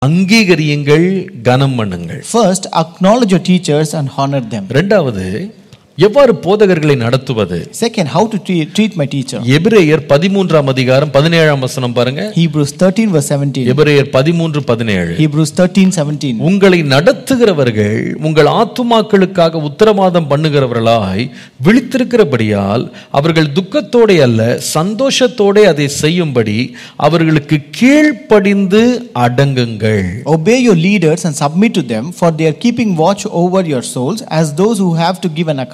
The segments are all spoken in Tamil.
அங்கீகரியுங்கள் கனம் பண்ணுங்கள் First, acknowledge your teachers and honor them. ரெண்டாவது எவ்வாறு போதகர்களை நடத்துவது Second, how to treat, treat my teacher. எபிரேயர் பதிமூன்றாம் அதிகாரம் பதினேழாம் வசனம் பாருங்க Hebrews 13, verse 17. எபிரேயர் பதிமூன்று பதினேழு Hebrews 13, 17. உங்களை நடத்துகிறவர்கள் உங்கள் ஆத்துமாக்களுக்காக உத்தரவாதம் பண்ணுகிறவர்களாய் விழித்திருக்கிறபடியால் அவர்கள் துக்கத்தோடே அல்ல சந்தோஷத்தோடே அதை செய்யும்படி அவர்களுக்கு கீழ்ப்படிந்து அடங்குங்கள் Obey your leaders and submit to them, for they are keeping watch over your souls as those who have to give an account.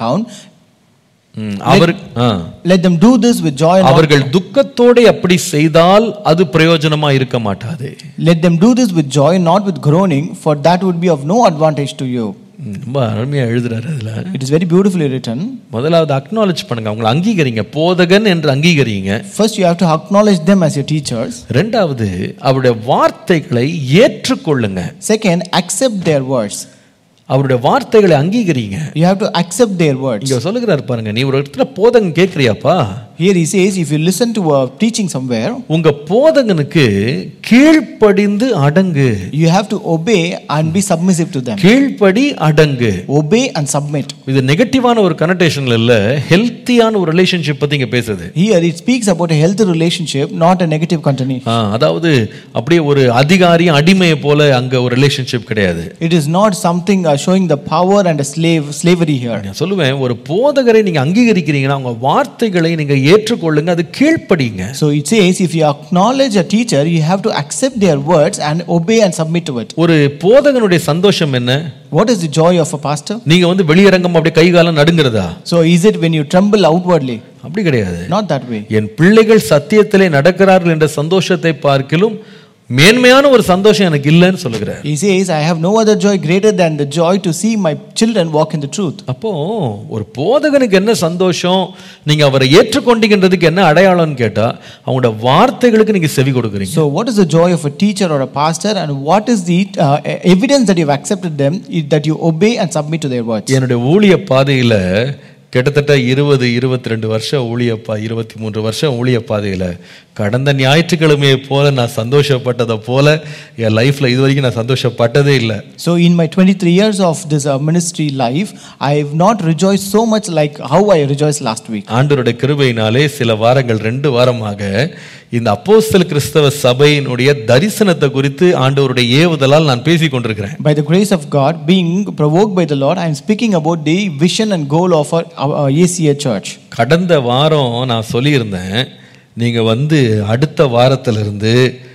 ம், அவர் ஆ. Let them do this with joy and not அவர்கள் துக்கத்தோடே அப்படி செய்தால் அது பிரயோஜனமா இருக்க மாட்டாது Let them do this with joy, not with groaning, for that would be of no advantage to you. ம், ரொம்ப அருமையா எழுதுறாரு அதுல It is very beautifully written. முதலாவது அக்னாலேஜ் பண்ணுங்க அவங்களை அங்கீகரிங்க போதகன் என்று அங்கீகரிங்க First, you have to acknowledge them as your teachers. ரெண்டாவது அவருடைய வார்த்தைகளை ஏற்றுக்கொள்ளுங்க Second, accept their words. அவருடைய வார்த்தைகளை அங்கீகரிங்க You have to accept their words. இங்க சொல்லுகிறார் பாருங்க நீ ஒரு இடத்துல போதகம் கேட்கிறியாப்பா Here he says, if you listen to a teaching somewhere, உங்க போதகனுக்கு கீழ்ப்படிந்து அடங்கு you have to obey and be submissive to them. கீழ்ப்படி அடங்கு Obey and submit. இது நெகட்டிவான ஒரு கனெக்டேஷன்ல இல்ல ஹெல்த்தியான ஒரு ரிலேஷன்ஷிப் பத்தி இங்க பேசுது Here it speaks about a healthy relationship, not a negative continuation. ஆ, அதாவது அப்படியே ஒரு அதிகாரி அடிமையை போல அங்க ஒரு ரிலேஷன்ஷிப் கிடையாது It is not something uh, showing the power and a slave slavery here. நான் சொல்லுவேன் ஒரு போதகரை நீங்க அங்கீகரிக்கிறீங்கன்னா உங்க வார்த்தைகளை நீங்க ஏற்றுக்கொள்ளுங்க அது கீழ்ப்படிங்க So it says, if you acknowledge a teacher, you have to accept their words and obey and submit to it. ஒரு போதகனுடைய சந்தோஷம் என்ன What is the joy of a pastor? நீங்க வந்து வெளியரங்கம் அப்படியே கை காலம் நடுங்கிறதா So is it when you tremble outwardly? அப்படி கிடையாது Not that way. என் பிள்ளைகள் சத்தியத்திலே நடக்கிறார்கள் என்ற சந்தோஷத்தை பார்க்கிலும் மேன்மையான ஒரு சந்தோஷம் எனக்கு இல்லைன்னு சொல்லுகிறார் He says, I have no other joy greater than the joy to see my children walk in the truth. அப்போ ஒரு போதகனுக்கு என்ன சந்தோஷம் நீங்க அவரை ஏற்றுக்கொண்டீங்கன்றதுக்கு என்ன அடையாளம்னு கேட்டா அவங்களோட வார்த்தைகளுக்கு நீங்க செவி கொடுக்குறீங்க So, what is the joy of a teacher or a pastor, and what is the uh, evidence that you've accepted them, is that you obey and submit to their words? என்னுடைய ஊழிய பாதையில கிட்டத்தட்ட இருபது இருபத்தி ரெண்டு வருஷம் ஊழிய பா இருபத்தி மூன்று வருஷம் ஊழிய பாதையில கடந்த ஞாயிற்றுக்கிழமையை போல நான் சந்தோஷப்பட்டதை போல என் லைஃப்ல இது வரைக்கும் நான் சந்தோஷப்பட்டதே இல்லை So, in my 23 years of this uh, ministry life, I have not rejoiced so much like how I rejoiced last week. ஆண்டவருடைய கிருபையினாலே சில வாரங்கள் ரெண்டு வாரமாக இந்த அப்போஸ்தல கிறிஸ்தவ சபையினுடைய தரிசனத்தை குறித்து ஆண்டவருடைய ஏவுதலால் நான் பேசிக் கொண்டிருக்கிறேன் By the grace of God, being provoked by the Lord, I am speaking about the vision and goal of our, our ACA church. கடந்த வாரம் நான் சொல்லியிருந்தேன் நீங்க வந்து அடுத்த வாரத்திலிருந்து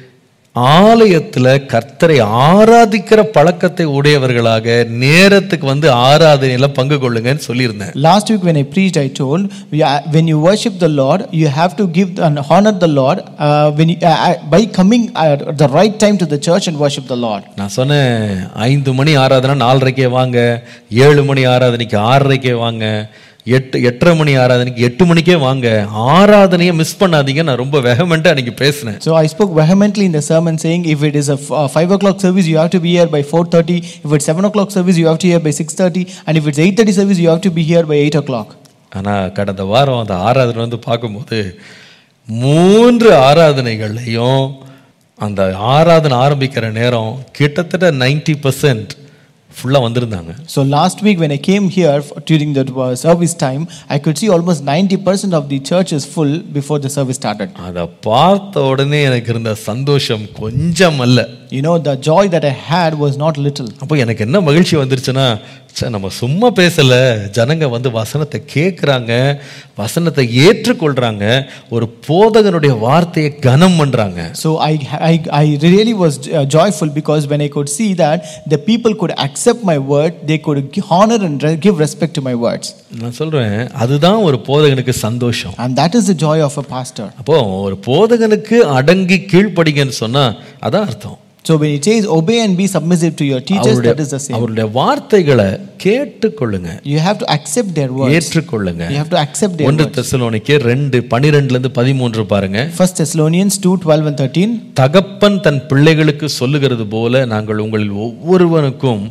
ஆலயத்துல கர்த்தரை ஆராதிக்கிற பழக்கத்தை உடையவர்களாக நேரத்துக்கு வந்து ஆராதனையில பங்கு கொள்ளுங்கன்னு சொல்லியிருந்தேன் Last week, when I preached, I told we are- when you worship the Lord, you have to give and honor the Lord uh, when you, uh, uh, by coming at the right time to the church and worship the Lord. நான் சொன்னேன் ஐந்து மணி ஆராதனை நாலரைக்கே வாங்க ஏழு மணி ஆராதனைக்கு ஆறரைக்கே வாங்க எட்டு எட்டரை மணி ஆராதனைக்கு எட்டு மணிக்கே வாங்க ஆராதனையை மிஸ் பண்ணாதீங்க நான் ரொம்ப வெகமெண்ட்டாக அன்னைக்கு பேசினேன் So I spoke vehemently in the sermon saying, if it is a f- uh, five o'clock service, you have to be here by four thirty. If it's seven o'clock service, you have to be here by six thirty. And if it's eight thirty service, you have to be here by eight o'clock. ஆனால் கடந்த வாரம் அந்த ஆராதனை வந்து பார்க்கும்போது மூன்று ஆராதனைகள்லையும் அந்த ஆராதனை ஆரம்பிக்கிற நேரம் கிட்டத்தட்ட நைன்டி பர்சன்ட் ஃபுல்லாக வந்திருந்தாங்க So last week when I came here f- during the uh, service time, I could see almost ninety percent of the church is full before the service started. அதை பார்த்த உடனே எனக்கு இருந்த சந்தோஷம் கொஞ்சம் அல்ல You know, the joy that I had was not little. அப்போ எனக்கு என்ன மகிழ்ச்சி வந்துருச்சுன்னா ச்சே நம்ம சும்மா பேசல ஜனங்க வந்து வசனத்தை கேட்குறாங்க வசனத்தை ஏற்றுக்கொள்றாங்க ஒரு போதகனுடைய வார்த்தையை கனம் பண்றாங்க So I, I, I really was uh, joyful because when I could see that the people could accept my word, they could gi- honor and re- give respect to my words. நான் சொல்றேன் அதுதான் ஒரு போதகனுக்கு சந்தோஷம் And that is the joy of a pastor. அப்போ ஒரு போதகனுக்கு அடங்கி கீழ்ப்படிங்கன்னு சொன்னா அதான் அர்த்தம் So when it says obey and be submissive to your teachers, அவருடைய that is the same. அவருடைய வார்த்தைகளை கேட்டுக்கொள்ளுங்க You have to accept their words. ஏற்றுக்கொள்ளுங்க You have to accept their ஒன்று words. தெசலோனிக்கே ரெண்டு பனிரெண்டுல இருந்து பதிமூன்று பாருங்க First Thessalonians 2 12 and 13. தகப்பன் தன் பிள்ளைகளுக்கு சொல்லுகிறது போல நாங்கள் உங்களில் ஒவ்வொருவனுக்கும்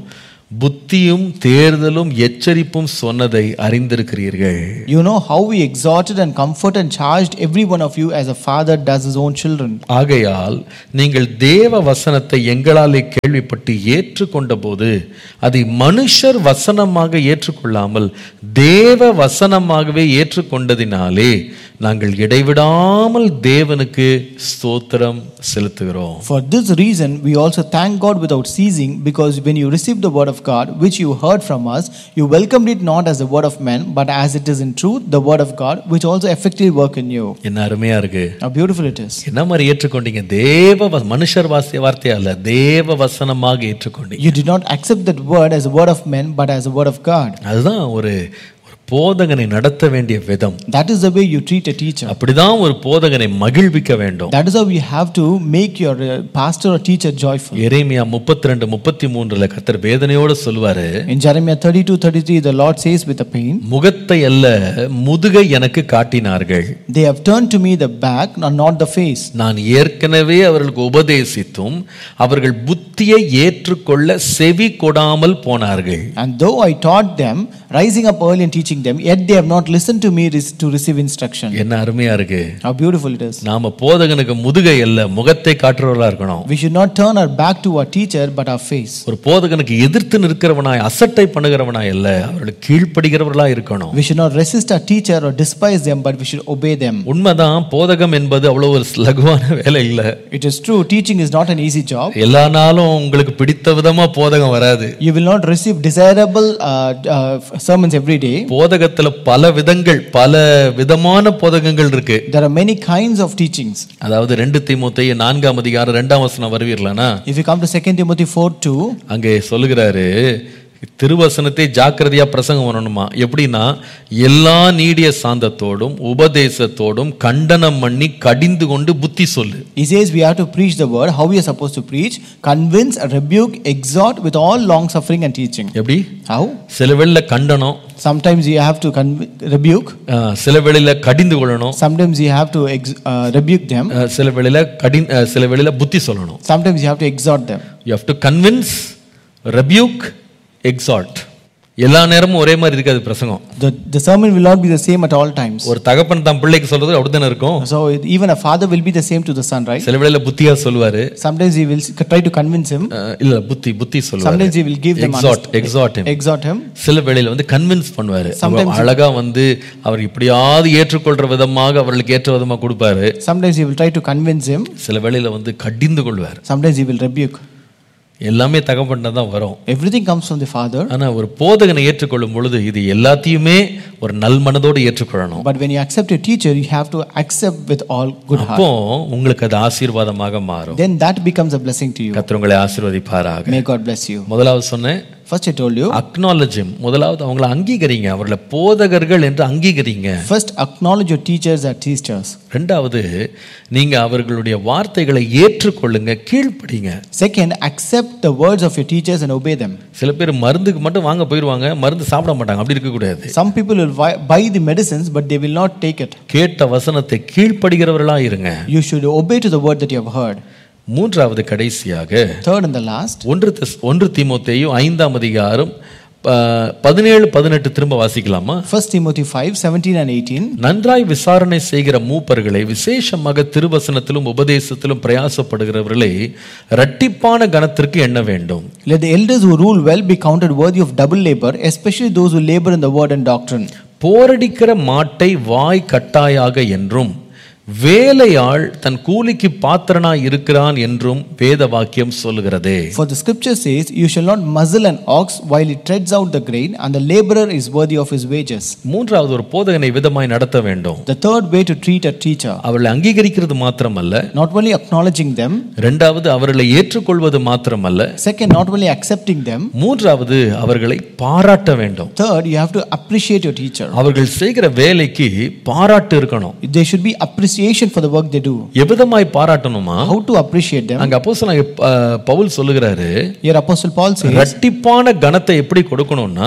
புத்தியும் தேர்தலும் எச்சரிப்பும் சொன்னதை அறிந்திருக்கிறீர்கள் You know how we exhorted and comforted and charged every one of you as a father does his own children. ஆகையால் நீங்கள் தேவ வசனத்தை எங்களாலே கேள்விப்பட்டு ஏற்றுக்கொண்ட போது அதை மனுஷர் வசனமாக ஏற்றுக்கொள்ளாமல் தேவ வசனமாகவே ஏற்றுக்கொண்டதினாலே நாங்கள் இடைவிடாமல் தேவனுக்கு ஸ்தோத்திரம் செலுத்துகிறோம் For this reason, we also thank God without ceasing, because when you received the word of God, which you heard from us, you welcomed it not as the word of men, but as it is in truth the word of God, which also effectively work in you. என்ன அருமையா இருக்கு How beautiful it is. என்ன மாதிரி ஏற்றுக்கொண்டீங்க தேவ வ- மனுஷர் வாசிய வார்த்தையா அல்ல தேவ வசனமாக ஏற்றுக்கொண்டீங்க You did not accept that word as a word of men, but as a word of God. அதுதான் ஒரு ஒரு போதகனை நடத்த வேண்டிய விதம் That is the way you treat a teacher. அப்படிதான் ஒரு போதகனை மகிழ்விக்க வேண்டும் That is how you have to make your uh, pastor or teacher joyful. எரேமியா முப்பத்தி ரெண்டு முப்பத்தி மூன்றுல கத்தர் வேதனையோட சொல்லுவாரு In Jeremiah 32 33, the Lord says with a pain, முகத்தை அல்ல முதுகை எனக்கு காட்டினார்கள் They have turned to me the back, and not the face. நான் ஏற்கனவே அவர்களுக்கு உபதேசித்தும் அவர்கள் புத்தியை ஏற்றுக்கொள்ள செவி கொடாமல் போனார்கள் And though I taught them, rising up early and teaching them, yet they have not listened to me res- to receive instruction. என்ன அருமையா இருக்கு How beautiful it is. நாம போதகனுக்கு முதுகை அல்ல முகத்தை காட்டுறவர்களா இருக்கணும் We should not turn our back to our teacher, but our face. ஒரு போதகனுக்கு எதிர்த்து நிற்கிறவனாய் அசட்டை பண்ணுகிறவனாய் அல்ல அவர்களுக்கு கீழ்ப்படுகிறவர்களா இருக்கணும் We should not resist our teacher or despise them, but we should obey them. உண்மைதான் போதகம் என்பது அவ்வளவு ஒரு லகுவான வேலை இல்லை It is true, teaching is not an easy job. எல்லா நாளும் உங்களுக்கு பிடித்த விதமா போதகம் வராது You will not receive desirable uh, uh, sermons every day. போதகத்துல பல விதங்கள் பல விதமான போதகங்கள் இருக்கு There are many kinds of teachings. அதாவது ரெண்டு தீமோத்தேயு நான்காம் அதிகாரம் ரெண்டாம் வசனம் வருவீர்களானா If you come to 2 Timothy 4 2, அங்கே சொல்லுகிறாரு திருவசனத்தை ஜாக்கிரதையா பிரசங்கம் பண்ணணுமா எப்படின்னா எல்லா நீடிய சாந்தத்தோடும் உபதேசத்தோடும் கண்டனம் பண்ணி கடிந்து கொண்டு புத்தி சொல்லு he says we have to preach the word, how we are supposed to preach, convince, rebuke, exhort with all long suffering and teaching. எப்படி How? சில வேளையில கண்டனம் Sometimes you have to conv- rebuke, அஹ், சில வேளையில கடிந்து கொள்ளணும் sometimes you have to ex- uh, rebuke them, அஹ், சில வேளையில கடி அஹ், சில வேளையில புத்தி சொல்லணும் sometimes you have to exhort them. You have to convince rebuke exhort எல்லா நேரமும் ஒரே மாதிரி இருக்காது பிரசங்கம் The, the sermon will not be the same at all times. ஒரு தகப்பன் தன் பிள்ளைக்கு சொல்றது அப்படித்தானே இருக்கும் So it- even a father will be the same to the son, right? சில வேளையில புத்தியா சொல்லுவாரு Sometimes he will s- try to convince him, அஹ், இல்ல புத்தி புத்தி சொல்லுவாரு sometimes he will give them எக்ஸாட் understanding. எக்ஸாட் exhort him. சில வேளையில வந்து கன்வின்ஸ் பண்ணுவாரு Sometimes அவர் அழகா வந்து அவர் இப்படியாவது ஏற்றுக்கொள்ற விதமாக அவர்களுக்கு ஏற்ற விதமா கொடுப்பாரு Sometimes he will try to convince him, சில வேளையில வந்து கடிந்து கொள்வார் sometimes he will rebuke. எல்லாமே தகப்பன் தான் வரும் Everything comes from the father. ஆனா ஒரு போதகனை ஏற்றுக்கொள்ளும் பொழுது இது எல்லாத்தையுமே ஒரு நல் மனதோடு ஏற்றுக்கொள்ளணும் But when you accept a teacher, you have to accept with all good heart. அப்போ உங்களுக்கு அது ஆசீர்வாதமாக மாறும் Then that becomes a blessing to you. கர்த்தர் உங்களை ஆசீர்வதிப்பாராக May God bless you. முதலாவது சொன்னேன் First, I told you, அக்னாலஜிம் முதலாவது அவங்கள அங்கீகரிங்க அவர்களை போதகர்கள் என்று அங்கீகரிங்க first acknowledge your teachers as teachers. ரெண்டாவது நீங்க அவர்களுடைய வார்த்தைகளை ஏற்றுக்கொள்ளுங்க கீழ்ப்படிங்க Second, accept the words of your teachers and obey them. சில பேர் மருந்துக்கு மட்டும் வாங்க போயிடுவாங்க மருந்து சாப்பிட மாட்டாங்க அப்படி இருக்கக்கூடாது Some people will buy, buy the medicines, but they will not take it. கேட்ட வசனத்தை கீழ்ப்படுகிறவர்களா இருங்க You should obey to the word that you have heard. மூன்றாவது கடைசியாக Third and the last, ஒன்று தெஸ் ஒன்று தீமோத்தேயும் ஐந்தாம் அதிகாரம் ப- பதினேழு பதினெட்டு திரும்ப வாசிக்கலாமா 1 Timothy 5 17 and 18. நன்றாய் விசாரணை செய்கிற மூப்பர்களை விசேஷமாக திருவசனத்திலும் உபதேசத்திலும் பிரயாசப்படுகிறவர்களை இரட்டிப்பான கணத்திற்கு எண்ண வேண்டும் Let the elders who rule well be counted worthy of double labor, especially those who labor in the word and doctrine. போரடிக்கிற மாட்டை வாய் கட்டாயாக என்றும் வேலையாள் தன் கூலிக்கு பாத்திரனாய் இருக்கிறான் என்றும் வேத வாக்கியம் சொல்லுகிறதே For the scripture says, You shall not muzzle an ox while it treads out the grain, and the laborer is worthy of his wages. மூன்றாவது ஒரு போதகனை விதமாய் நடத்த வேண்டும் The third way to treat a teacher, அவர்களை அங்கீகரிக்கிறது மாத்திரமல்ல not only acknowledging them, இரண்டாவது அவர்களை ஏற்றுக்கொள்வது மாத்திரமல்ல second, not only accepting them, மூன்றாவது அவர்களை பாராட்ட வேண்டும் third, you have to appreciate your teacher. அவர்கள் செய்கிற வேலைக்கு பாராட்டு இருக்கணும் There should be appreciation for the work they do. எவ்விதமாய் பாராட்டணுமா How to appreciate them? அங்க அப்போ பவுல் சொல்லுகிறாரு Here, Apostle Paul says, இரட்டிப்பான கணத்தை எப்படி கொடுக்கணும்னா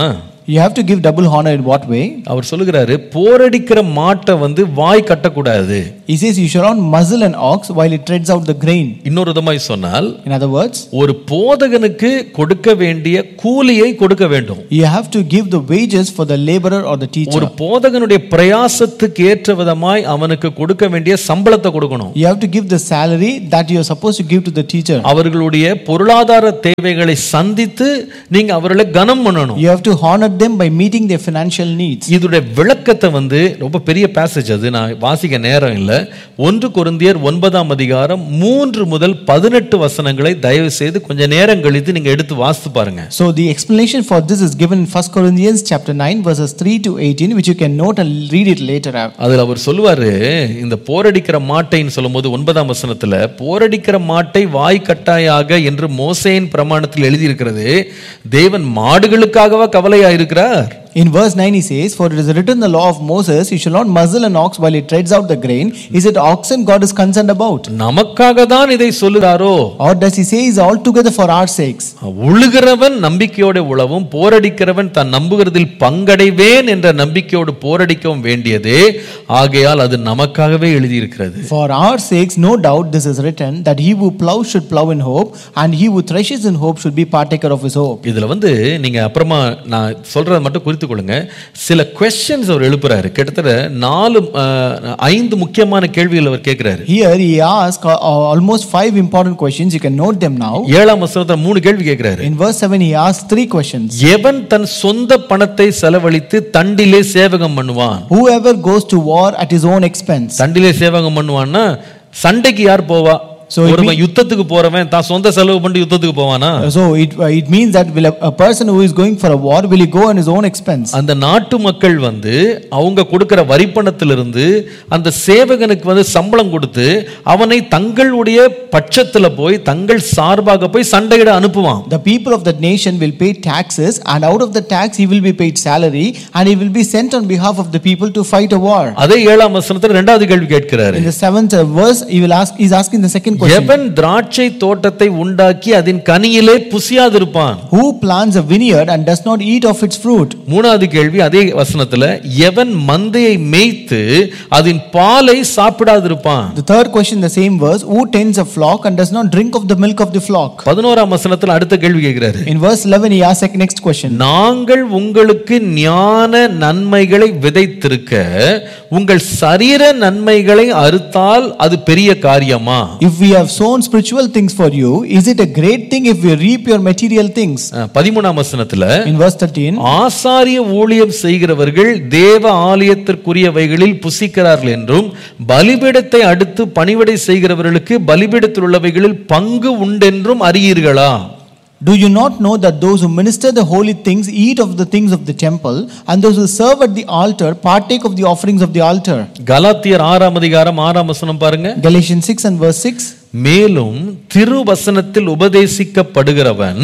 You have to give double honor in what way? அவர் சொல்லுகிறாரு போரடிக்கிற மாட்டை வந்து வாய் கட்டக்கூடாது He says you shall not muzzle an ox while it treads out the grain. இன்னொரு விதமாய் சொன்னால் In other words, ஒரு போதகனுக்கு கொடுக்க வேண்டிய கூலியை கொடுக்க வேண்டும் you have to give the wages for the laborer or the teacher. ஒரு போதகனுடைய பிரயாசத்துக்கு ஏற்ற விதமாய் அவனுக்கு கொடுக்க வேண்டிய சம்பளத்தை கொடுக்கணும் You have to give the salary that you are supposed to give to the teacher. அவர்களுடைய பொருளாதார தேவைகளை சந்தித்து நீங்க அவர்களை கனம் பண்ணணும் You have to honor them by meeting their financial needs. இதோட விளக்கத்தை வந்து ரொம்ப பெரிய பேசேஜ் அது நான் வாசிக்க நேரம் இல்லை ஒன்று கொரிந்தியர் ஒன்பதாம் அதிகாரம் மூன்று முதல் பதினெட்டு வசனங்களை தயவு செய்து கொஞ்ச நேரம் கழித்து நீங்க எடுத்து வாசித்து பாருங்க So the explanation for this is given in 1 Corinthians chapter 9 verses 3 to 18 which you can note and read it later. அதுல அவர் சொல்லுவாரு இந்த போரடிக்கிற மாட்டைன்னு சொல்லும்போது ஒன்பதாம் வசனத்துல போரடிக்கிற மாட்டை வாய் கட்டாயாக என்று மோசேயின் பிரமாணத்தில் எழுதியிருக்கிறது தேவன் மாடுகளுக்காகவா கவலையா இருக்கிறார் In verse 9 he says, For it is written in the law of Moses, you shall not muzzle an ox while it treads out the grain. Is it oxen God is concerned about? நமக்காக தான் இதை சொல்லுகிறாரோ Or does he say is altogether for our sakes? உழுகிறவன் நம்பிக்கையோட உழவும் போரடிக்கிறவன் தான் நம்புகிறதில் பங்கடைவேன் என்ற நம்பிக்கையோடு போரடிக்கவும் வேண்டியதே ஆகையால் அது நமக்காகவே எழுதியிருக்கிறது For our sakes, no doubt this is written, that he who plows should plow in hope, and he who threshes in hope should be partaker of his hope. இதுல வந்து நீங்க அப்புறமா நான் சொல்றதை மட்டும் குறித்து கொள்ளுங்க சில கொஸ்டின்ஸ் அவர் எழுப்புறாரு கிட்டத்தட்ட நாலு அஹ், ஐந்து முக்கியமான கேள்விகள் அவர் கேட்கிறாரு Here he asks uh, uh, almost five important questions. You can note them now. ஏழாம் வசனத்துல மூணு கேள்வி கேட்கிறாரு In verse 7, he asks three questions. எவன் தன் சொந்த பணத்தை செலவழித்து தண்டிலே சேவகம் பண்ணுவான் Whoever goes to war at his own expense. தண்டிலே சேவகம் பண்ணுவான்னா சண்டைக்கு யார் போவா So it ஒருவன் யுத்தத்துக்கு போறவன் தான் சொந்த செலவு பண்ணி யுத்தத்துக்கு போவானா So it, uh, it means that will a, a person who is going for a war, will he go on his own expense? அந்த நாட்டு மக்கள் வந்து அவங்க கொடுக்கிற வரிப்பணத்திலிருந்து அந்த சேவகனுக்கு வந்து சம்பளம் கொடுத்து அவனை தங்களுடைய பட்சத்துல போய் தங்கள் சார்பாக போய் சண்டையிட அனுப்புவான் The people of that nation will pay taxes, and out of the tax, he will be paid salary, and he will be sent on behalf of the people to fight a war. அதே ஏழாம் வசனத்துல ரெண்டாவது கேள்வி கேட்கிறாரு In the seventh uh, verse, he will ask, he's asking the second question எவன் திராட்சை தோட்டத்தை உண்டாக்கி அதன் கனியிலே புசியாதிருப்பான் Who plants a vineyard and does not eat of its fruit? மூணாவது கேள்வி அதே வசனத்துல எவன் மந்தையை மேய்த்து அதன் பாலை சாப்பிடாதிருப்பான் The third question, the same verse, who tends a flock and does not drink of the milk of the flock? பதினோராம் வசனத்துல அடுத்த கேள்வி கேட்கிறாரு In verse 11, he asks the next question. நாங்கள் உங்களுக்கு ஞான நன்மைகளை விதைத்திருக்க உங்கள் சரீர நன்மைகளை அறுத்தால் அது பெரிய காரியமா If we have sown spiritual things for you, is it a great thing if we reap your material things? அஹ், பதிமூணாம் வசனத்துல In verse 13, ஆசாரிய ஊழியம் செய்கிறவர்கள் தேவ ஆலயத்திற்குரியவைகளில் புசிக்கிறார்கள் என்றும் பலிபீடத்தை அடுத்து பணிவிடை செய்கிறவர்களுக்கு பலிபீடத்தில் உள்ளவைகளில் பங்கு உண்டென்றும் அறியீர்களா Do you not know that those who minister the holy things eat of the things of the temple, and those who serve at the altar partake of the offerings of the altar? கலாத்தியர் ஆறாம் அதிகாரம் ஆறாம் வசனம் பாருங்க Galatians 6 and verse 6. மேலும் திருவசனத்தில் உபதேசிக்கப்படுகிறவன்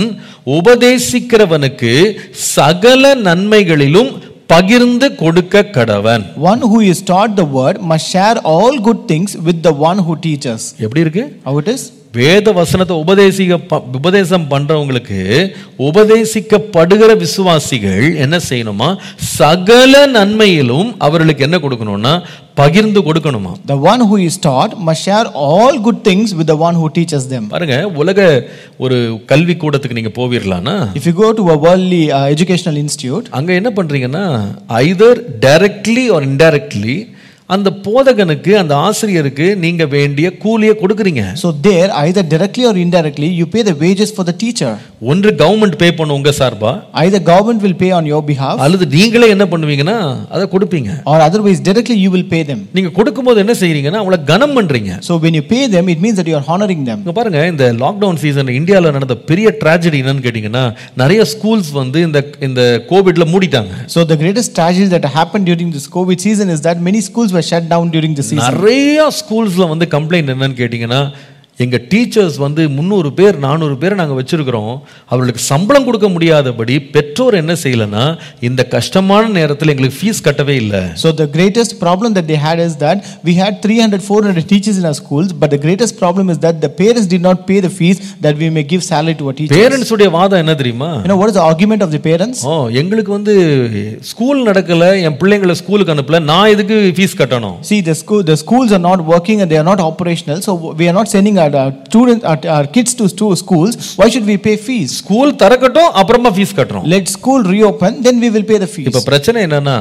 உபதேசிக்கிறவனுக்கு சகல நன்மைகளிலும் பகிர்ந்து கொடுக்க கடவன் One who is taught the word must share all good things with the one who teaches. எப்படி இருக்கு How it is? வேத வசனத்தை உபதேசிக்க ப- உபதேசம் பண்றவங்களுக்கு உபதேசிக்கப்படுகிற விசுவாசிகள் என்ன செய்யணுமா சகல நன்மையிலும் அவர்களுக்கு என்ன கொடுக்கணும்னா பகிர்ந்து கொடுக்கணுமா The one who is taught must share all good things with the one who teaches them. பாருங்க உலக ஒரு கல்வி கூடத்துக்கு நீங்க போவீர்களானா If you go to a worldly uh, educational institute, அங்க என்ன பண்றீங்கன்னா ஐதர் டைரக்ட்லி ஆர் இன்டைரக்ட்லி அந்த போதகனுக்கு அந்த ஆசிரியருக்கு நீங்க வேண்டிய கூலியை கொடுக்குறீங்க so there, either directly or indirectly, you pay the wages for the teacher. ஒன்று கவர்மெண்ட் பே பண்ணும் உங்க சார்பா Either government will pay on your behalf, அல்லது நீங்களே என்ன பண்ணுவீங்கன்னா அதை கொடுப்பீங்க or otherwise directly you will pay them. நீங்க கொடுக்கும்போது என்ன செய்றீங்கன்னா அவங்கள கனம் பண்றீங்க So when you pay them, it means that you are honoring them. இங்க பாருங்க இந்த லாக்டவுன் சீசன் இந்தியாவில் நடந்த பெரிய tragedy என்னன்னு கேட்டிங்கன்னா நிறைய ஸ்கூல்ஸ் வந்து இந்த இந்த கோவிட்ல மூடிட்டாங்க So the greatest tragedy that happened during this COVID season is that many schools were shut down during the season. நிறைய ஸ்கூல்ஸ்ல வந்து கம்ப்ளைண்ட் என்னன்னு கேட்டிங்கன்னா எங்க டீச்சர்ஸ் வந்து முந்நூறு பேர் நானூறு பேர் நாங்க வச்சிருக்கிறோம் அவர்களுக்கு சம்பளம் கொடுக்க முடியாதபடி பெற்றோர் என்ன செய்யலைன்னா இந்த கஷ்டமான நேரத்தில் எங்களுக்கு ஃபீஸ் கட்டவே இல்லை So the greatest problem that they had is that we had 300, 400 teachers in our schools, but the greatest problem is that the parents did not pay the fees that we may give salary to our teachers. Parents உடைய வாதம் என்ன தெரியுமா You know what is the argument of the parents? ஓ எங்களுக்கு வந்து ஸ்கூல் நடக்கல என் பிள்ளைங்களை ஸ்கூலுக்கு அனுப்பல நான் எதுக்கு ஃபீஸ் கட்டணும் See, the school, the schools are not working and they are not operational, so we are not sending our, our students, our, our kids to, to schools. Why should we pay fees? School திறக்கட்டும் அப்புறமா ஃபீஸ் கட்டுறோம் Let school reopen, then we will pay the fees. இப்ப பிரச்சனை என்னன்னா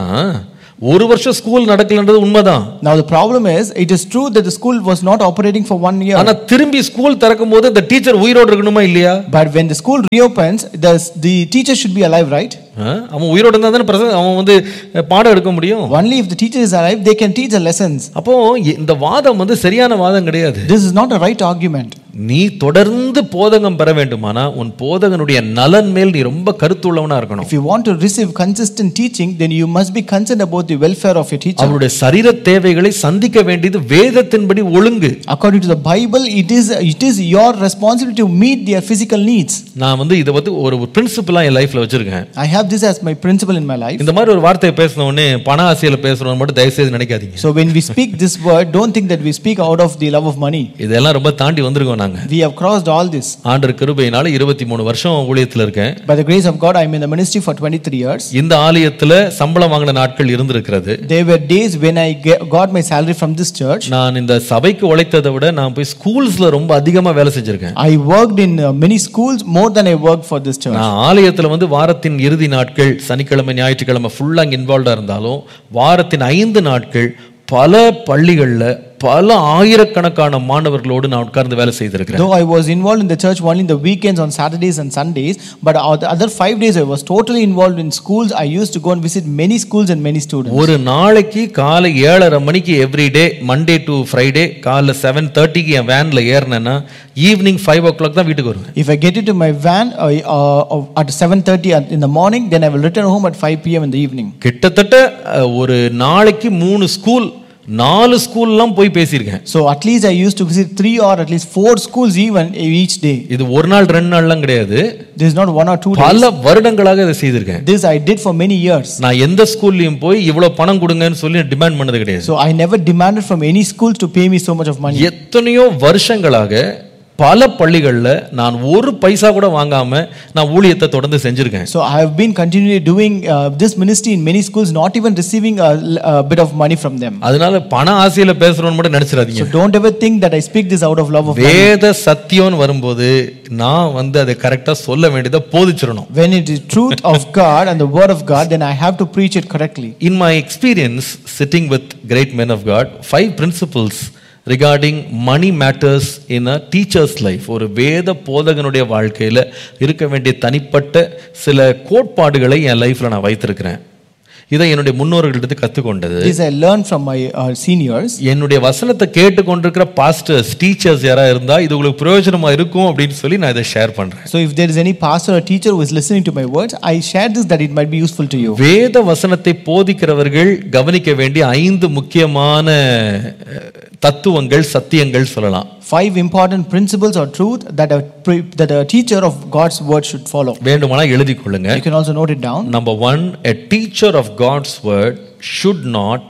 ஒரு வருஷம் ஸ்கூல் நடக்கலன்றது உண்மைதான் Now the problem is, it is true that the school was not operating for one year. ஆனா திரும்பி ஸ்கூல் திறக்கும் போது இந்த டீச்சர் உயிரோடு இருக்கணுமா இல்லையா But when the school reopens, the, the teacher should be alive, right? ஆ? அவன் உயிரோடு இருந்தா தானே பிரச- அவன் வந்து பாடம் எடுக்க முடியும் Only if the teacher is alive, they can teach the lessons. அப்போ இந்த வாதம் வந்து சரியான வாதம் கிடையாது This is not a right argument. நீ தொடர்ந்து போதகம் பெற வேண்டுமானா உன் போதகனுடைய நலன் மேல் நீ ரொம்ப கருத்துள்ளவனா இருக்கணும் If you want to receive consistent teaching, then you must be concerned about the welfare of your teacher. அவருடைய சரீர தேவைகளை சந்திக்க வேண்டியது வேதத்தின்படி ஒழுங்கு According to the Bible, it is it is your responsibility to meet their physical needs. நான் வந்து இதை வந்து ஒரு பிரின்சிபலா என் லைஃப்ல வச்சிருக்கேன் I have this as my principle in my life. இந்த மாதிரி ஒரு வார்த்தையை பேசின உடனே பண ஆசையில பேசுறோம் மட்டும் தயவு செய்து நினைக்காதீங்க So when we speak this word, don't think that we speak out of the love of money. இதெல்லாம் ரொம்ப தாண்டி வந்திருக்கோம் நாங்க We have crossed all this. ஆண்டர் கிருபையினால இருபத்தி மூணு வருஷம் ஊழியத்துல இருக்கேன் By the grace of God, I am in the ministry for 23 years. இந்த ஆலயத்துல சம்பளம் வாங்கின நாட்கள் இருந்திருக்கிறது There were days when I ge- got my salary from this church. நான் இந்த சபைக்கு உழைத்ததை விட நான் போய் ஸ்கூல்ஸ்ல ரொம்ப அதிகமா வேலை செஞ்சிருக்கேன் I worked in uh, many schools more than I worked for this church. நான் ஆலயத்துல வந்து வாரத்தின் இறுதி நாட்கள் சனிக்கிழமை ஞாயிற்றுக்கிழமை ஃபுல்லா அங்க இன்வால்வ்டா இருந்தாலும் வாரத்தின் ஐந்து நாட்கள் பல பள்ளிகள்ல பல ஆயிரக்கணக்கான மாணவர்களோடு நான் உட்கார்ந்து வேலை செய்திருக்கிறேன் Though I was involved in the church only in the weekends on Saturdays and Sundays, but the other five days I was totally involved in schools. I used to go and visit many schools and many students. ஒரு நாளைக்கு காலை ஏழரை மணிக்கு எவ்ரிடே மண்டே டு ஃப்ரைடே காலைல செவன் தேர்ட்டிக்கு என் வேன்ல ஏறினேன்னா ஈவினிங் ஃபைவ் ஓ கிளாக் தான் வீட்டுக்கு வருவேன் If I get into my van uh, uh, at 7:30 in the morning, then I will return home at 5 p.m. in the evening. கிட்டத்தட்ட அஹ், ஒரு நாளைக்கு மூணு ஸ்கூல் நாலு ஸ்கூல்லாம் போய் பேசியிருக்கேன் So at least I used to visit three or at least four schools even each day. இது ஒரு நாள் ரெண்டு நாள்லாம் கிடையாது This is not one or two days. பல வருடங்களாக இதை செய்திருக்கேன் This I did for many years. நான் எந்த ஸ்கூல்லையும் போய் இவ்வளவு பணம் கொடுங்கன்னு சொல்லி டிமாண்ட் பண்ணது கிடையாது So I never demanded from any schools to pay me so much of money. எத்தனையோ வருஷங்களாக பல பள்ளிகள்ல நான் ஒரு பைசா கூட வாங்காம நான் ஊழியத்தை தொடர்ந்து செஞ்சிருக்கேன் So I have been continually doing uh, this ministry in many schools, not even receiving a, a bit of money from them. அதனால பண ஆசையில பேசுறோம்னு மட்டும் நினைச்சிடாதீங்க So don't ever think that I speak this out of love of money. வேத சத்தியம்னு வரும்போது நான் வந்து அதை கரெக்டா சொல்ல வேண்டியதை போதிச்சிடணும் When it is truth of God and the word of God, then I have to preach it correctly. In my experience sitting with great men of God, five principles regarding money matters in a teacher's life ஒரு வேத போதகனுடைய வாழ்க்கையில இருக்க வேண்டிய தனிப்பட்ட சில கோட்பாடுகளை என் லைஃப்ல நான் வைத்திருக்கிறேன் இதை என்னுடைய முன்னோர்களிடத்து கற்றுக்கொண்டது This I learned from my uh, seniors. என்னுடைய வசனத்தை கேட்டுக்கொண்டிருக்கிற பாஸ்டர்ஸ் டீச்சர்ஸ் யாராவது இருந்தா இது உங்களுக்கு பிரயோஜனமா இருக்கும் அப்படின்னு சொல்லி நான் இதை ஷேர் பண்றேன் So if there is any pastor or teacher who is listening to my words, I share this that it might be useful to you. வேத வசனத்தை போதிக்கிறவர்கள் கவனிக்க வேண்டிய ஐந்து முக்கியமான அஹ், தத்துவங்கள் சத்தியங்கள் சொல்லலாம் Five important principles or truth that a, pre- that a teacher of God's word should follow. வேண்டுமானா எழுதி கொள்ளுங்க You can also note it down. Number one a teacher of God's word should not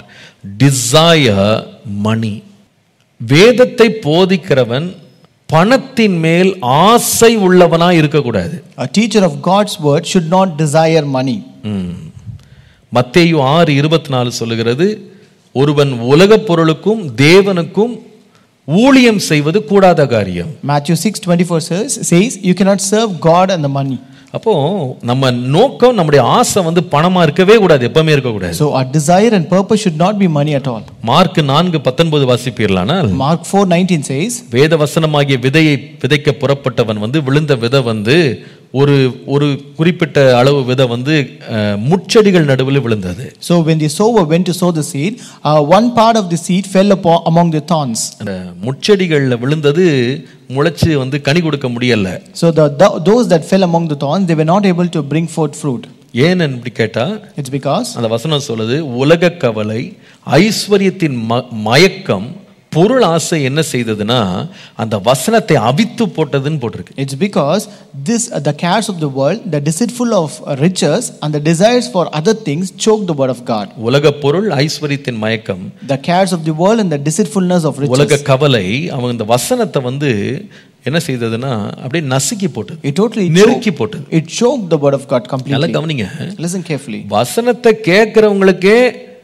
desire money வேதத்தை போதிக்கிறவன் பணத்தின் மேல் ஆசை உள்ளவனா இருக்கக்கூடாது A teacher of God's word should not desire money. ம். மத்தேயு ஆறு இருபத்தி நாலு சொல்லுகிறது ஒருவன் உலகப் பொருளுக்கும் தேவனுக்கும் ஊழியம் செய்வது கூடாத காரியம் Matthew 6:24 says, says, You cannot serve God and the money. அப்போ நம்ம நோக்கம் நம்முடைய ஆசை வந்து பணமா இருக்கவே கூடாது எப்பவுமே இருக்கக்கூடாது So our desire and purpose should not be money at all. Mark நான்கு பத்தொன்பது வாசிப்பீர்களானால் Mark 4:19 says, வேத வசனமாகிய விதையை விதைக்க புறப்பட்டவன் வந்து விழுந்த விதை வந்து ஒரு ஒரு குறிப்பிட்ட அளவு விதை வந்து அஹ், முட்செடிகள் நடுவில் விழுந்தது So when the sower went to sow the seed, uh, one part of the seed fell upon, among the thorns. அந்த முட்செடிகள்ல விழுந்தது முளைச்சு வந்து கனி கொடுக்க முடியல So the, the, those that fell among the thorns, they were not able to bring forth fruit. ஏன் இப்படி கேட்டா It's because அந்த வசனம் சொல்லுது உலக கவலை ஐஸ்வர்யத்தின் ம- மயக்கம் பொருள் ஆசை என்ன செய்ததுன்னா அந்த வசனத்தை அவித்து போட்டதுன்னு போட்டிருக்கு It's because this uh, the cares of the world, the deceitful of uh, riches, and the desires for other things choke the word of God. உலக பொருள் ஐஸ்வர்யத்தின் மயக்கம் The cares of the world and the deceitfulness of riches. உலக கவலை அவன் இந்த வசனத்தை வந்து என்ன செய்ததுன்னா அப்படியே நசுக்கி போட்டது It totally நெருக்கி போட்டது it choked the word of God நல்லா completely. கவனிங்க Listen carefully. வசனத்தை கேட்கிறவங்களுக்கே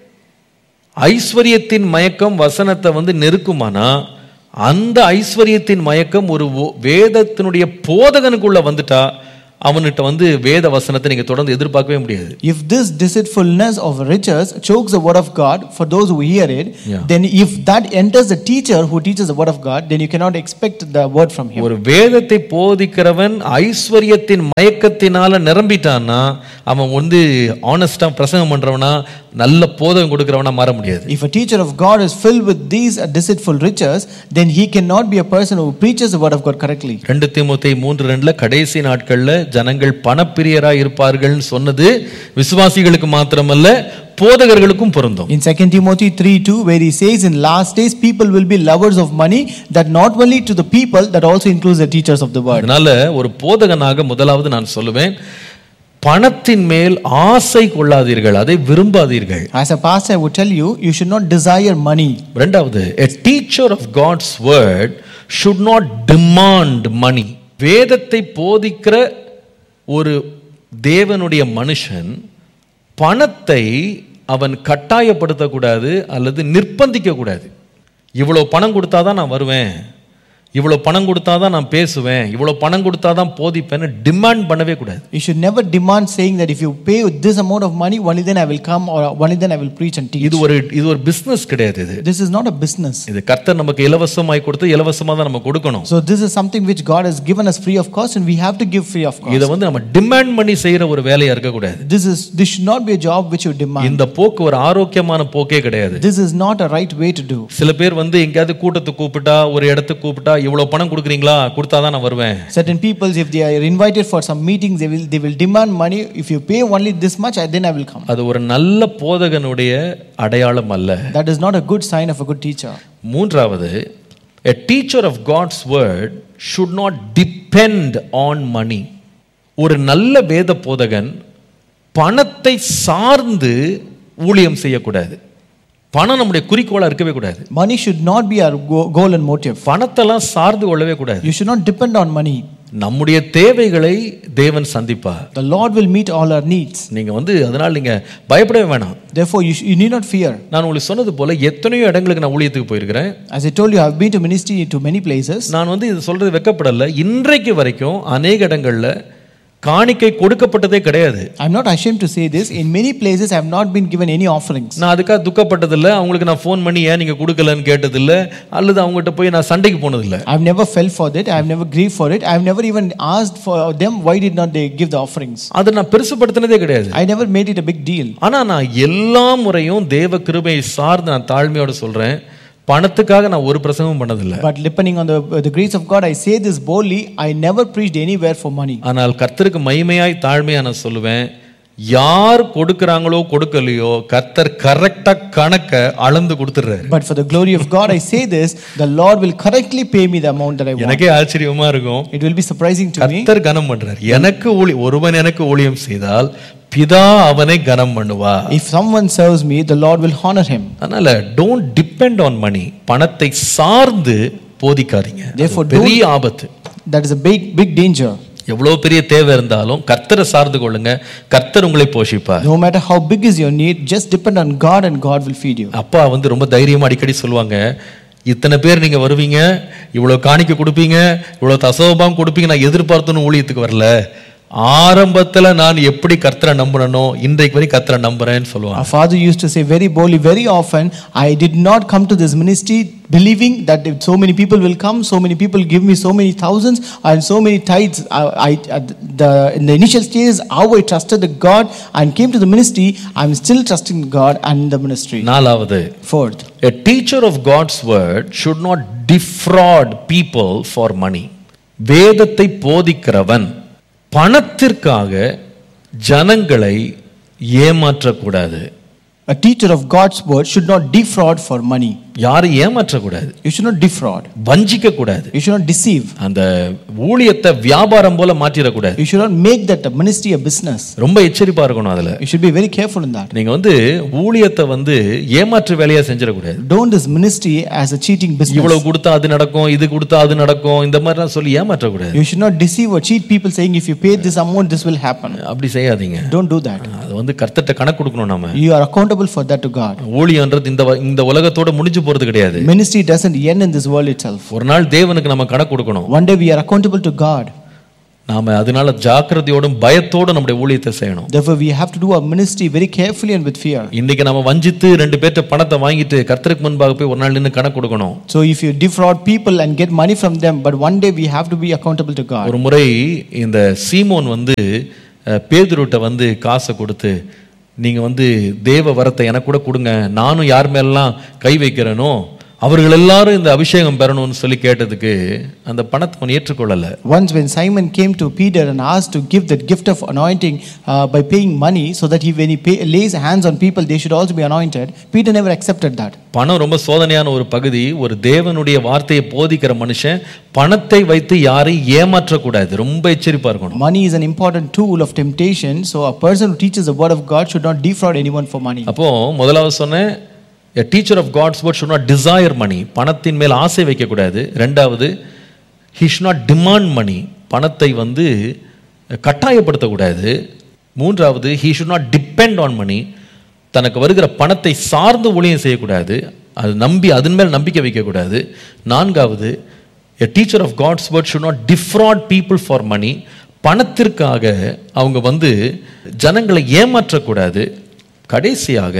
ஐஸ்வர்யத்தின் மயக்கம் வசனத்தை வந்து நெருக்குமானா அந்த ஐஸ்வர்யத்தின் மயக்கம் ஒரு ஓ- வேதத்தினுடைய போதகனுக்குள்ள வந்துட்டா அவன்கிட்ட வந்து வேத வசனத்தை நீங்க தொடர்ந்து எதிர்பார்க்கவே முடியாது If this deceitfulness of riches chokes the word of God for those who hear it, Yeah. then if that enters the teacher who teaches the word of God, then you cannot expect the word from him. ஒரு வேதத்தை போதிக்கிறவன் ஐஸ்வர்யத்தின் மயக்கத்தினால நிரம்பிட்டான்னா அவன் வந்து ஆனஸ்டா பிரசங்கம் பண்றவனா நல்ல போதகம் கொடுக்கிறவனா மாற முடியாது If a teacher of God is filled with these uh, deceitful riches, then he cannot be a person who preaches the word of God correctly. ரெண்டு தீமோத்தே மூன்று ரெண்டுல கடைசி நாட்கள்ல ஜனங்கள் பணப்பிரியராய் இருப்பார்கள்னு சொன்னது விசுவாசிகளுக்கு மாத்திரமல்ல போதகர்களுக்கும் பொருந்தும் In 2 Timothy 3 2, where he says, In last days, people will be lovers of money, that not only to the people, that also includes the teachers of the word. அதனால ஒரு போதகனாக முதலாவது நான் சொல்லுவேன் பணத்தின் மேல் ஆசை கொள்ளாதீர்கள் அதை விரும்பாதீர்கள் As a pastor, I would tell you, you should not desire money. ரெண்டாவது a teacher of God's word should not demand money வேதத்தை போதிக்கிற ஒரு தேவனுடைய மனுஷன் பணத்தை அவன் கட்டாயப்படுத்தக்கூடாது அல்லது நிர்பந்திக்க கூடாது இவ்வளோ பணம் கொடுத்தாதான் நான் வருவேன் இவ்வளோ பணம் கொடுத்தாதான் நான் பேசுவேன் இவ்வளோ பணம் கொடுத்தாதான் போதிப்பேன்னு டிமாண்ட் பண்ணவே கூடாது You should never demand saying that if you pay this amount of money, only then I will come or only then I will preach and teach. இது ஒரு இது ஒரு பிஸ்னஸ் கிடையாது இது This is not a business. இது கர்த்தர் நமக்கு இலவசமாய் கொடுத்து இலவசமாக தான் நம்ம கொடுக்கணும் So this is something which God has given us free of cost and we have to give free of cost. இதை வந்து நம்ம டிமாண்ட் பண்ணி செய்யற ஒரு வேலையா இருக்கக்கூடாது This is this should not be a job which you demand. இந்த போக்கு ஒரு ஆரோக்கியமான போக்கே கிடையாது This is not a right way to do. சில பேர் வந்து எங்கேயாவது கூட்டத்துக்கு கூப்பிட்டா ஒரு இடத்துக்கு கூப்பிட்டா இவ்வளவு பணம் கொடுக்குறீங்களா கொடுத்தாதான் நான் வருவேன் Certain people, if they are invited for some meetings, they will they will demand money. If you pay only this much, I- then I will come. அது ஒரு நல்ல போதகனுடைய அடையாளம் அல்ல That is not a good sign of a good teacher. மூன்றாவது a teacher of God's word should not depend on money ஒரு நல்ல வேத போதகன் பணத்தை சார்ந்து ஊழியம் செய்யக்கூடாது பணம் நம்முடைய குறிக்கோளா இருக்கவே கூடாது Money should not be our go- goal and motive. பணத்தெல்லாம் சார்ந்து கொள்ளவே கூடாது You should not depend on money. நம்முடைய தேவைகளை தேவன் சந்திப்பார் The Lord will meet all our needs. நீங்க வந்து அதனால நீங்க பயப்படவே வேணாம் Therefore, you, sh- you need not fear. நான் உங்களுக்கு சொன்னது போல எத்தனையோ இடங்களுக்கு நான் ஊழியத்துக்கு போயிருக்கிறேன் As I told you, I have been to ministry to many places. நான் வந்து இது சொல்றது வெக்கப்படல இன்றைக்கு வரைக்கும் அநேக இடங்கள்ல காணிக்கை கொடுக்கப்பட்டதே கிடையாது I'm not ashamed to say this. In many places, I have not been given any offerings. நான் அதுக்காக துக்கப்பட்டதில்லை அவங்களுக்கு நான் ஃபோன் பண்ணி ஏன் நீங்க கொடுக்கலன்னு கேட்டதில்லை அல்லது அவங்ககிட்ட போய் நான் சண்டைக்கு போனதில்லை I've never felt for it. I've never grieved for it. I've never even asked for them why did not they give the offerings. அதை நான் பெருசுப்படுத்தினதே கிடையாது I never made it a big deal. ஆனா நான் எல்லா முறையும் தேவ கிருபையை சார்ந்து நான் தாழ்மையோட சொல்றேன் பணத்துக்காக நான் ஒரு பிரசங்கமும் பண்ணதில்லை But depending on the, the grace of God, I say this boldly. I never preached anywhere for money. ஆனால் கர்த்தருக்கு மகிமையாய் தாழ்மையா நான் சொல்லுவேன் யார் கொடுக்கறாங்களோ கொடுக்கலையோ கர்த்தர் கரெக்டா கணக்க அளந்து கொடுத்துடுறாரு But for the glory of God, I say this the Lord will correctly pay me the amount that I want. எனக்கே ஆச்சரியமா இருக்கும் It will be surprising to me. கர்த்தர் கனம் பண்றார் எனக்கு ஊழி ஒருவன் எனக்கு ஊழியம் செய்தால் பிதா அவனை கனம் பண்ணுவா If someone serves me, the Lord will honor him. அதனால டோன்ட் டிபெண்ட் ஆன் மணி பணத்தை சார்ந்து போதிக்காதீங்க அது Therefore, பெரிய ஆபத்து That is a big, big danger. எவ்வளவு பெரிய தேவை இருந்தாலும் கர்த்தரை சார்ந்து கொள்ளுங்க கர்த்தர் உங்களை போஷிப்பார் No matter how big is your need, just depend on God and God will feed you. அப்பா வந்து ரொம்ப தைரியமா அடிக்கடி சொல்லுவாங்க இத்தனை பேர் நீங்க வருவீங்க இவ்வளவு காணிக்க கொடுப்பீங்க இவ்வளவு தசவபாம் கொடுப்பீங்க நான் எதிர்பார்த்தனும் ஊழியத்துக்கு வரல ஆரம்பத்துல நான் எப்படி கர்த்தரை நம்புறனோ இன்றைக்கு வரை கர்த்தரை நம்புறேன்னு சொல்லுவாங்க Our father used to say very boldly, very often, I did not come to this ministry believing that if so many people will come, so many people give me so many thousands and so many tithes. I, I, at the, in the initial stages, how I trusted the God and came to the ministry, I'm still trusting God and the ministry. நாலாவது Fourth, A teacher of God's word should not defraud people for money. வேதத்தை போதிக்கிறவன் பணத்திற்காக ஜனங்களை ஏமாற்றக்கூடாது a teacher of God's word should not defraud for money. யாரும் ஏமாற்றக்கூடாது You should not defraud. வஞ்சிக்க கூடாது You should not deceive. அந்த ஊழியத்தை வியாபாரம் போல மாற்றிடக்கூடாது You should not make that a ministry a business. ரொம்ப எச்சரிப்பா இருக்கணும் அதுல You should be very careful in that. நீங்க வந்து ஊழியத்தை வந்து ஏமாற்று வேலையா செஞ்சிடக்கூடாது Don't this ministry as a cheating business. இவ்வளவு கொடுத்தா அது நடக்கும் இது கொடுத்தா அது நடக்கும் இந்த மாதிரிலாம் சொல்லி ஏமாற்றக்கூடாது You should not deceive or cheat people saying if you pay this amount, this will happen. அப்படி செய்யாதீங்க Don't do that. அது வந்து கர்த்தர்ட்ட கணக்கு கொடுக்கணும் நாம You are accountable for that to God. ஊழியன்றது இந்த வ- இந்த உலகத்தோட முடிஞ்சு போறது கிடையாது Ministry doesn't end in this world itself. ஒரு நாள் தேவனுக்கு நம்ம கணக்கு கொடுக்கணும் One day we are accountable to God. நாம அதனால ஜாக்கிரதையோடும் பயத்தோடும் நம்முடைய ஊழியத்தை செய்யணும் Therefore, we have to do our ministry very carefully and with fear. இன்னைக்கு நம்ம வஞ்சித்து ரெண்டு பேர்ட்ட பணத்தை வாங்கிட்டு கர்த்தருக்கு முன்பாக போய் ஒரு நாள் நின்று கணக்கு கொடுக்கணும் So, if you defraud people and get money from them, but one day we have to be accountable to God. ஒரு முறை இந்த சீமோன் வந்து அஹ், பேதுருட்ட வந்து காசை கொடுத்து நீங்க வந்து தேவ வரத்தை எனக்கு கூட கொடுங்க நானும் யார் மேலாம் கை வைக்கிறேனோ அவர்கள் எல்லாரும் இந்த அபிஷேகம் பெறணும்னு சொல்லி கேட்டதுக்கு அந்த பணத்தை அவன் ஏற்றுக்கொள்ளல Once, when Simon came to Peter and asked to give that gift of anointing uh, by paying money, so that he, when he pay, lays hands on people, they should also be anointed, Peter never accepted that. பணம் ரொம்ப சோதனையான ஒரு பகுதி ஒரு தேவனுடைய வார்த்தையை போதிக்கிற மனுஷன் பணத்தை வைத்து யாரையும் ஏமாற்றக்கூடாது ரொம்ப எச்சரிப்பா இருக்கணும் Money is an important tool of temptation, so a person who teaches the word of God should not defraud anyone for money. அப்போ முதலாவது சொன்னேன் a teacher of God's word should not desire money பணத்தின் மேல் ஆசை வைக்கக்கூடாது ரெண்டாவது he should not demand money பணத்தை வந்து கட்டாயப்படுத்தக்கூடாது மூன்றாவது he should not depend on money தனக்கு வருகிற பணத்தை சார்ந்து ஊழியம் செய்யக்கூடாது அது நம்பி அதன் மேல் நம்பிக்கை வைக்கக்கூடாது நான்காவது a teacher of God's word should not defraud people for money பணத்திற்காக அவங்க வந்து ஜனங்களை ஏமாற்றக்கூடாது கடைசியாக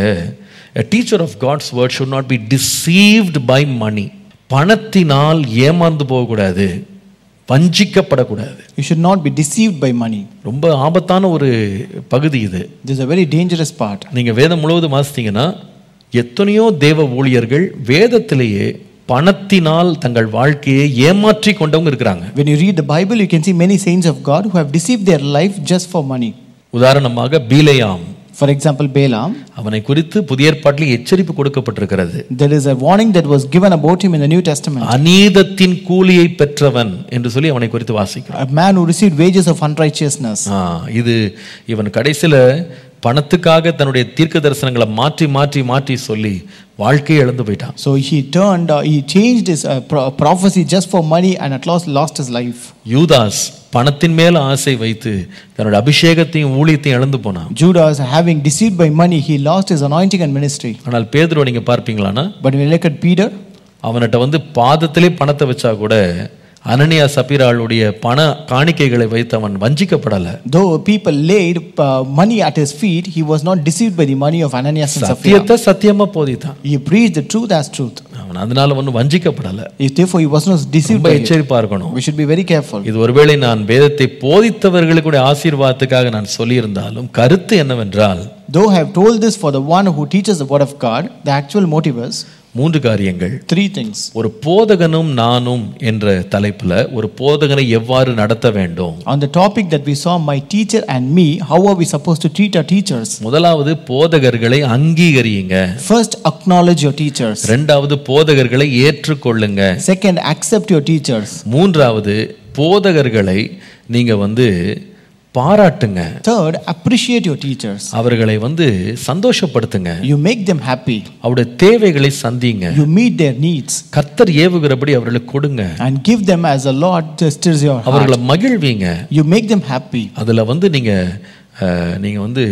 a teacher of God's word should not be deceived by money பணத்தினால் ஏமாந்து போகக்கூடாது வஞ்சிக்கப்படக்கூடாது You should not be deceived by money. ரொம்ப ஆபத்தான ஒரு பகுதி இது This is a very dangerous part. நீங்க வேதம் முழுவதும் வாசித்தீங்கன்னா எத்தனையோ தேவ ஊழியர்கள் வேதத்திலேயே பணத்தினால் தங்கள் வாழ்க்கையை ஏமாற்றி கொண்டவங்க இருக்கிறாங்க When you read the Bible, you can see many saints of God who have deceived their life just for money. உதாரணமாக பீலையாம் For example, Balaam, அவனை குறித்து புதிய ஏற்பாட்டில் எச்சரிப்பு கொடுக்கப்பட்டிருக்கிறது there is a warning that was given about him in the New Testament. அநீதத்தின் கூலியை பெற்றவன் என்று சொல்லி அவனை குறித்து வாசிக்கிறோம் A man who received wages of unrighteousness. ஆ, இது இவன் கடைசியில பணத்துக்காக தன்னுடைய தீர்க்க தரிசனங்களை மாற்றி மாற்றி மாற்றி சொல்லி வாழ்க்கையை இழந்து போயிட்டான் So he turned, uh, he changed his uh, pro- prophecy just for money and at last lost his life. யூதாஸ் பணத்தின் மேல ஆசை வைத்து தன்னுடைய அபிஷேகத்தையும் ஊழியத்தையும் இழந்து போனான் Judas, having deceived by money, he lost his anointing and ministry. ஆனால் பேதுருவை நீங்க பார்ப்பீங்களான்னா But when you look at Peter, அவன்கிட்ட வந்து பாதத்திலே பணத்தை வச்சா கூட அனனியா சபீராளுடைய பண காணிக்கைகளை வைத்து அவன் வஞ்சிக்கப்படல though people laid uh, money at his feet, he was not deceived by the money of Ananias and Sapphira. சத்தியத்தை சத்தியமா போதித்தான் He preached the truth as truth. அவன் அதனால ஒன்றும் வஞ்சிக்கப்படல If Therefore, he was not deceived ரொம்ப by it. எச்சரிப்பா இருக்கணும் We should be very careful. இது ஒருவேளை நான் வேதத்தை போதித்தவர்களுடைய ஆசீர்வாதத்துக்காக நான் சொல்லியிருந்தாலும் கருத்து என்னவென்றால் Though I have told this for the one who teaches the word of God, the actual motive is மூன்று காரியங்கள் three things. ஒரு போதகனும் நானும் என்ற தலைப்புல ஒரு போதகனை எவ்வாறு நடத்த வேண்டும் On the topic that we saw, my teacher and me, how are we supposed to treat our teachers? முதலாவது போதகர்களை அங்கீகரியுங்க First, acknowledge your teachers. ரெண்டாவது போதகர்களை ஏற்றுக்கொள்ளுங்க Second, accept your teachers. மூன்றாவது போதகர்களை நீங்க வந்து பாராட்டுங்க Third, appreciate your teachers. அவர்களை வந்து சந்தோஷப்படுத்துங்க You make them happy. அவருடைய தேவைகளை சந்திங்க You meet their needs கர்த்தர் ஏவுகிறபடி அவர்களுக்கு கொடுங்க and give them as the Lord stirs your heart. அவர்களை மகிழ்வீங்க You make them happy. அதுல வந்து நீங்க அஹ், நீங்க வந்து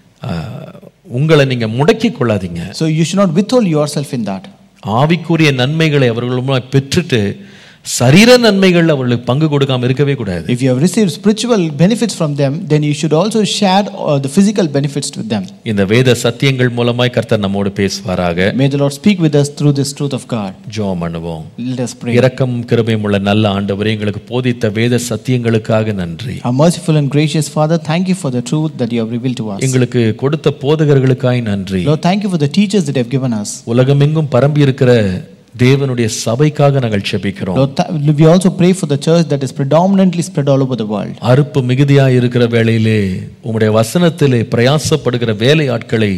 அஹ், உங்களை நீங்க முடக்கிக் கொள்ளாதீங்க So you should not withhold yourself in that. ஆவிக்குரிய நன்மைகளை அவர்கள் மூலமா பெற்றுட்டு சரீர நன்மைகள் அவர்களுக்கு பங்கு கொடுக்காம இருக்கவே கூடாது If you have received spiritual benefits from them, then you should also share uh, the physical benefits with them. இந்த வேத சத்தியங்கள் மூலமாய் கர்த்தர் நம்மோடு பேசுவாராக May the Lord speak with us through this truth of God. ஜெபம் பண்ணுவோம் Let us pray. இரக்கம் கிருபையும் உள்ள நல்ல ஆண்டவரே எங்களுக்கு போதித்த வேத சத்தியங்களுக்காக நன்றி Our merciful and gracious Father, thank you for the truth that you have revealed to us. எங்களுக்கு கொடுத்த போதகர்களுக்காய் நன்றி Lord, thank you for the teachers that you have given us. உலகமெங்கும் பரம்பி இருக்கிற தேவனுடைய சபைக்காக நாங்கள் செபிக்கிறோம் Lord, th- we also pray for the church that is predominantly spread all over the world. அறுப்பு மிகுதியாய் இருக்கிற வேளையிலே உம்முடைய வசனத்திலே பிரயாசப்படுகிற வேலை ஆட்களை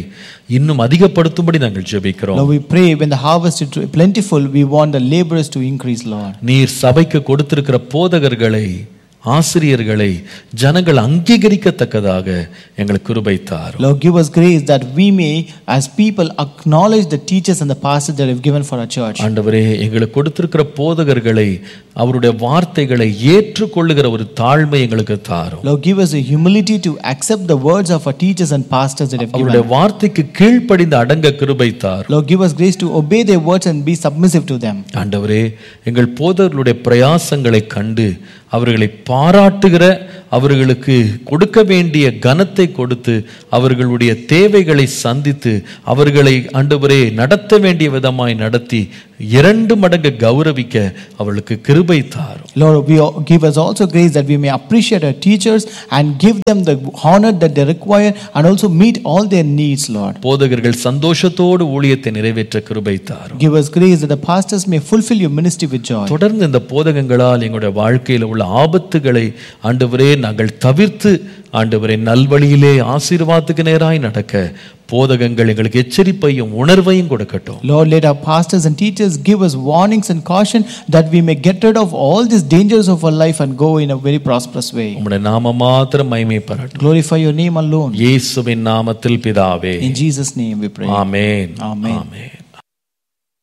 இன்னும் அதிகப்படுத்தும்படி நாங்கள் ஜெபிக்கிறோம் Lord, we pray when the harvest is plentiful, we want the laborers to increase, Lord. நீர் சபைக்கு கொடுத்திருக்கிற போதகர்களை ஆசிரியர்களை ஜனங்கள் அங்கீகரிக்கத்தக்கதாக எங்களுக்கு கிருபை தாரும் Lord, give us grace that we may, as people, acknowledge the teachers and the pastors that you have given for our church. ஆண்டவரே எங்களுக்கு கொடுத்திருக்கிற போதகர்களை அவருடைய வார்த்தைகளை ஏற்றுக்கொள்ளுகிற ஒரு தாழ்மை எங்களுக்கு தாரும் Lord, give us a humility to accept the words of our teachers and pastors that you have அவருடைய given. வார்த்தைக்கு கீழ்ப்படிந்து அடங்க கிருபை தாரும் Lord, give us grace to obey their words and be submissive to them. ஆண்டவரே எங்கள் போதகர்களுடைய பிரயாசங்களை கண்டு அவர்களை பாராட்டுகிற அவர்களுக்கு கொடுக்க வேண்டிய கனத்தை கொடுத்து அவர்களுடைய தேவைகளை சந்தித்து அவர்களை ஆண்டவரே நடத்த வேண்டிய விதமாய் நடத்தி இரண்டு மடங்கு கௌரவிக்க அவர்களுக்கு கிருபை தாரும் Lord, we give us also grace that we may appreciate our teachers and give them the honor that they require and also meet all their needs, Lord. போதகர்கள் சந்தோஷத்தோடு ஊழியத்தை நிறைவேற்ற கிருபை தாரும் Give us grace that the pastors may fulfill your ministry with joy. தொடர்ந்து இந்த போதகங்களால் எங்களுடைய வாழ்க்கையில் உள்ள ஆபத்துகளை ஆண்டவரே நாங்கள் தவிர்த்து ஆண்டவரே நல்வழியிலே ஆசீர்வாதத்துக்கு நேராய் நடக்க போதகங்கள் எங்களுக்கு எச்சரிப்பையும் உணர்வையும் கொடுக்கட்டும் Lord, let our pastors and teachers give us warnings and caution that we may get rid of all these dangers of our life and go in a very prosperous way. உம்முடைய நாம மாத்திரம் மகிமை பரட்டும் Glorify your name alone. இயேசுவின் நாமத்தில் பிதாவே In Jesus' name we pray. Amen Amen. Amen